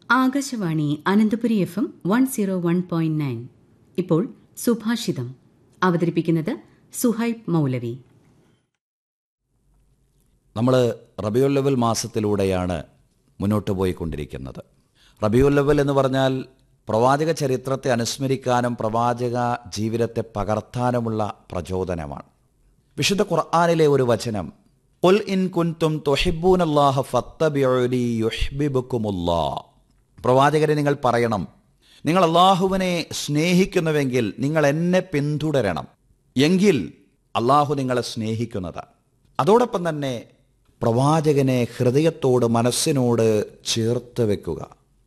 Akashvani Ananthapuri F M one zero one point nine ഇപ്പോൾ സുഭാഷിതം അവതരിപ്പിക്കുന്നത് സുഹൈബ് മൗലവി നമ്മൾ റബിയുൽ ലെവൽ മാസത്തിലൂടെയാണ് മുന്നോട്ട് പോയിക്കൊണ്ടിരിക്കുന്നത് റബിയുൽ ലെവൽ എന്ന് പറഞ്ഞാൽ പ്രവാചക ചരിത്രത്തെ അനുസ്മരിക്കാനും പ്രവാചക ജീവിതത്തെ പകർത്താനുമുള്ള പ്രചോദനമാണ് വിശുദ്ധ ഖുർആാനിലെ ഒരു വചനം ഉൽ ഇൻ കുൻതും തൊഹിബൂനല്ലാഹ ഫത്തബിഉനി യുഹ്ബിബുക്കുമുല്ലാ പ്രവാചകരെ നിങ്ങൾ പറയണം നിങ്ങൾ അള്ളാഹുവിനെ സ്നേഹിക്കുന്നുവെങ്കിൽ നിങ്ങൾ എന്നെ പിന്തുടരണം എങ്കിൽ അള്ളാഹു നിങ്ങളെ സ്നേഹിക്കുന്നത് അതോടൊപ്പം തന്നെ പ്രവാചകനെ ഹൃദയത്തോട് മനസ്സിനോട് ചേർത്ത് വെക്കുക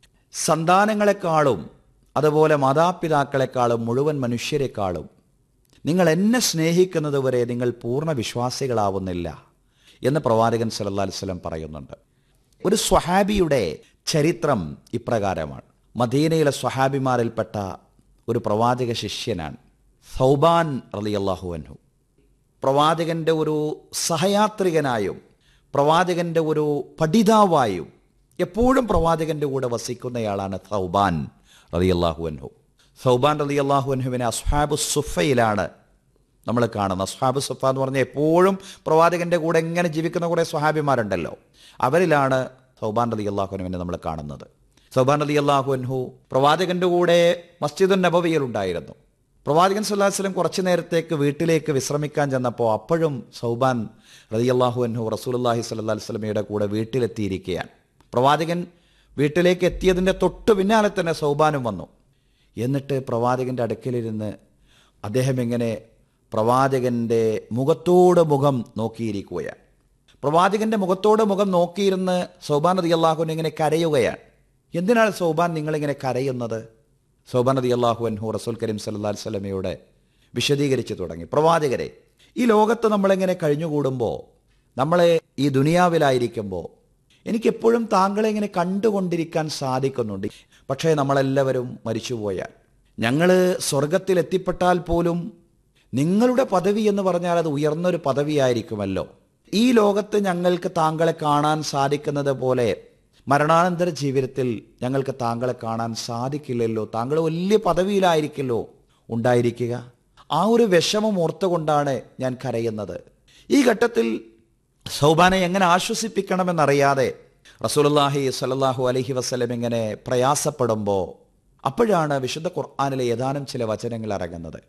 സന്താനങ്ങളെക്കാളും അതുപോലെ മാതാപിതാക്കളെക്കാളും മുഴുവൻ മനുഷ്യരെക്കാളും നിങ്ങൾ എന്നെ സ്നേഹിക്കുന്നത് വരെ നിങ്ങൾ പൂർണ്ണ വിശ്വാസികളാവുന്നില്ല എന്ന് പ്രവാചകൻ സല്ലല്ലാഹു അലൈഹി വസല്ലം പറയുന്നുണ്ട് ഒരു സ്വഹാബിയുടെ ചരിത്രം ഇപ്രകാരമാണ് മദീനയിലെ സ്വഹാബിമാരിൽപ്പെട്ട ഒരു പ്രവാചക ശിഷ്യനാണ് സൗബാൻ റളിയല്ലാഹു അൻഹു പ്രവാചകന്റെ ഒരു സഹയാത്രികനായും പ്രവാചകന്റെ ഒരു പഠിതാവായും എപ്പോഴും പ്രവാചകന്റെ കൂടെ വസിക്കുന്നയാളാണ് സൗബാൻ റളിയല്ലാഹു അൻഹു സൗബാൻ റളിയല്ലാഹു അൻഹുവിനെ അസ്ഹാബു സുഫയിലാണ് നമ്മൾ കാണുന്നത് അസ്ഹാബ് സുഫ എന്ന് പറഞ്ഞാൽ എപ്പോഴും പ്രവാചകന്റെ കൂടെ എങ്ങനെ ജീവിക്കുന്ന കുറേ സ്വഹാബിമാരുണ്ടല്ലോ അവരിലാണ് സൗബാൻ റലി അള്ളാഹുനുവിനെ നമ്മൾ കാണുന്നത് സൗബാൻ റലി അള്ളാഹുൻഹു പ്രവാചകന്റെ കൂടെ മസ്ജിദുൻ നബവിയിൽ ഉണ്ടായിരുന്നു പ്രവാചകൻ സല്ലാഹു വസ്ലം കുറച്ചു നേരത്തേക്ക് വീട്ടിലേക്ക് വിശ്രമിക്കാൻ ചെന്നപ്പോൾ അപ്പോഴും സൗബാൻ റലി അള്ളാഹു അൻഹു റസൂലുല്ലാഹി സല്ലാ വസ്ലമയുടെ കൂടെ വീട്ടിലെത്തിയിരിക്കുകയാണ് പ്രവാചകൻ വീട്ടിലേക്ക് എത്തിയതിൻ്റെ തൊട്ട് പിന്നാലെ തന്നെ സൗബാനും വന്നു എന്നിട്ട് പ്രവാചകന്റെ അടുക്കലിരുന്ന് അദ്ദേഹം ഇങ്ങനെ പ്രവാചകന്റെ മുഖത്തോട് മുഖം നോക്കിയിരിക്കുകയാണ് പ്രവാചകന്റെ മുഖത്തോട് മുഖം നോക്കിയിരുന്ന് സൗബാൻ നദി അള്ളാഹുവിനെ ഇങ്ങനെ കരയുകയാണ് എന്തിനാണ് സൗബാൻ നിങ്ങളിങ്ങനെ കരയുന്നത് സൗബാൻ നദി അള്ളാഹു അൻഹു റസൂൽ കരീം സല്ലാ സ്വലമയുടെ വിശദീകരിച്ചു തുടങ്ങി പ്രവാചകരെ ഈ ലോകത്ത് നമ്മളിങ്ങനെ കഴിഞ്ഞുകൂടുമ്പോൾ നമ്മളെ ഈ ദുനിയാവിലായിരിക്കുമ്പോൾ എനിക്കെപ്പോഴും താങ്കളെ ഇങ്ങനെ കണ്ടുകൊണ്ടിരിക്കാൻ സാധിക്കുന്നുണ്ട് പക്ഷേ നമ്മളെല്ലാവരും മരിച്ചുപോയാൽ ഞങ്ങൾ സ്വർഗത്തിൽ എത്തിപ്പെട്ടാൽ പോലും നിങ്ങളുടെ പദവി എന്ന് പറഞ്ഞാൽ അത് ഉയർന്നൊരു പദവിയായിരിക്കുമല്ലോ ഈ ലോകത്ത് ഞങ്ങൾക്ക് താങ്കളെ കാണാൻ സാധിക്കുന്നത് പോലെ മരണാനന്തര ജീവിതത്തിൽ ഞങ്ങൾക്ക് താങ്കളെ കാണാൻ സാധിക്കില്ലല്ലോ താങ്കൾ വലിയ പദവിയിലായിരിക്കല്ലോ ഉണ്ടായിരിക്കുക ആ ഒരു വിഷമം ഓർത്തുകൊണ്ടാണ് ഞാൻ കരയുന്നത് ഈ ഘട്ടത്തിൽ സൗബാനെ എങ്ങനെ ആശ്വസിപ്പിക്കണമെന്നറിയാതെ റസൂലുള്ളാഹി സ്വല്ലല്ലാഹു അലൈഹി വസല്ലം ഇങ്ങനെ പ്രയാസപ്പെടുമ്പോൾ അപ്പോഴാണ് വിശുദ്ധ ഖുർആാനിലെ ഏതാനും ചില വചനങ്ങൾ ഇറങ്ങുന്നത്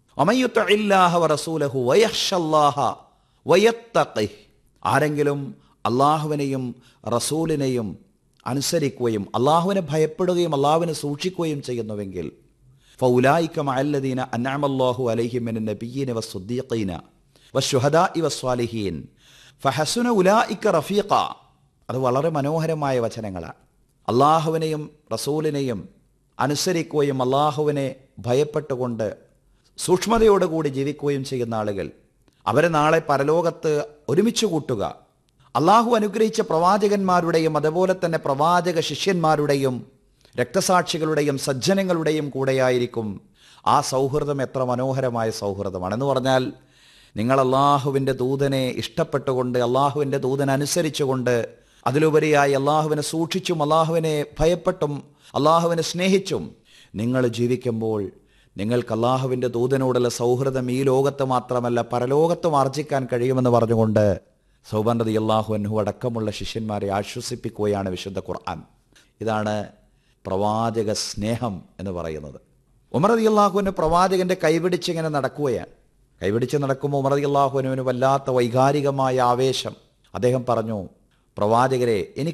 ആരെങ്കിലും അള്ളാഹുവിനെയും റസൂലിനെയും അനുസരിക്കുകയും അള്ളാഹുവിനെ ഭയപ്പെടുകയും അള്ളാഹുവിനെ സൂക്ഷിക്കുകയും ചെയ്യുന്നുവെങ്കിൽ ഫൗലായിക്കം അല്ലദീന അന്നാമല്ലാഹു അലൈഹിമിൻ നബിയീന വസ്സുദ്ദീഖീന വശുഹദാഇ വസ്വാലിഹീൻ ഫഹസുന ഉലായിക്ക റഫീഖ അത് വളരെ മനോഹരമായ വചനങ്ങളാണ് അള്ളാഹുവിനെയും റസൂലിനെയും അനുസരിക്കുകയും അള്ളാഹുവിനെ ഭയപ്പെട്ടുകൊണ്ട് സൂക്ഷ്മതയോടുകൂടി ജീവിക്കുകയും ചെയ്യുന്ന ആളുകൾ അവരെ നാളെ പരലോകത്ത് ഒരുമിച്ച് കൂട്ടുക അള്ളാഹു അനുഗ്രഹിച്ച പ്രവാചകന്മാരുടെയും അതുപോലെ തന്നെ പ്രവാചക ശിഷ്യന്മാരുടെയും രക്തസാക്ഷികളുടെയും സജ്ജനങ്ങളുടെയും കൂടെയായിരിക്കും ആ സൗഹൃദം എത്ര മനോഹരമായ സൗഹൃദമാണ് എന്ന് പറഞ്ഞാൽ നിങ്ങൾ അള്ളാഹുവിൻ്റെ ദൂതനെ ഇഷ്ടപ്പെട്ടുകൊണ്ട് അള്ളാഹുവിൻ്റെ ദൂതനെ അനുസരിച്ചുകൊണ്ട് അതിലുപരിയായി അള്ളാഹുവിനെ സൂക്ഷിച്ചും അള്ളാഹുവിനെ ഭയപ്പെട്ടും അള്ളാഹുവിനെ സ്നേഹിച്ചും നിങ്ങൾ ജീവിക്കുമ്പോൾ നിങ്ങൾക്ക് അള്ളാഹുവിൻ്റെ ദൂതനോടുള്ള സൗഹൃദം ഈ ലോകത്ത് മാത്രമല്ല പരലോകത്തും ആർജിക്കാൻ കഴിയുമെന്ന് പറഞ്ഞുകൊണ്ട് സൗബൻ റതി അള്ളാഹു അൻഹു അടക്കമുള്ള ശിഷ്യന്മാരെ ആശ്വസിപ്പിക്കുകയാണ് വിശുദ്ധ ഖുർആൻ ഇതാണ് പ്രവാചക സ്നേഹം എന്ന് പറയുന്നത് ഉമർ റതി അള്ളാഹുവിന് പ്രവാചകന്റെ കൈപിടിച്ച് ഇങ്ങനെ നടക്കുകയാണ് കൈപിടിച്ച് നടക്കുമ്പോൾ ഉമർ റതി അള്ളാഹുവിനുവിന് വല്ലാത്ത വൈകാരികമായ ആവേശം അദ്ദേഹം പറഞ്ഞു പ്രവാചകരെ എനിക്ക്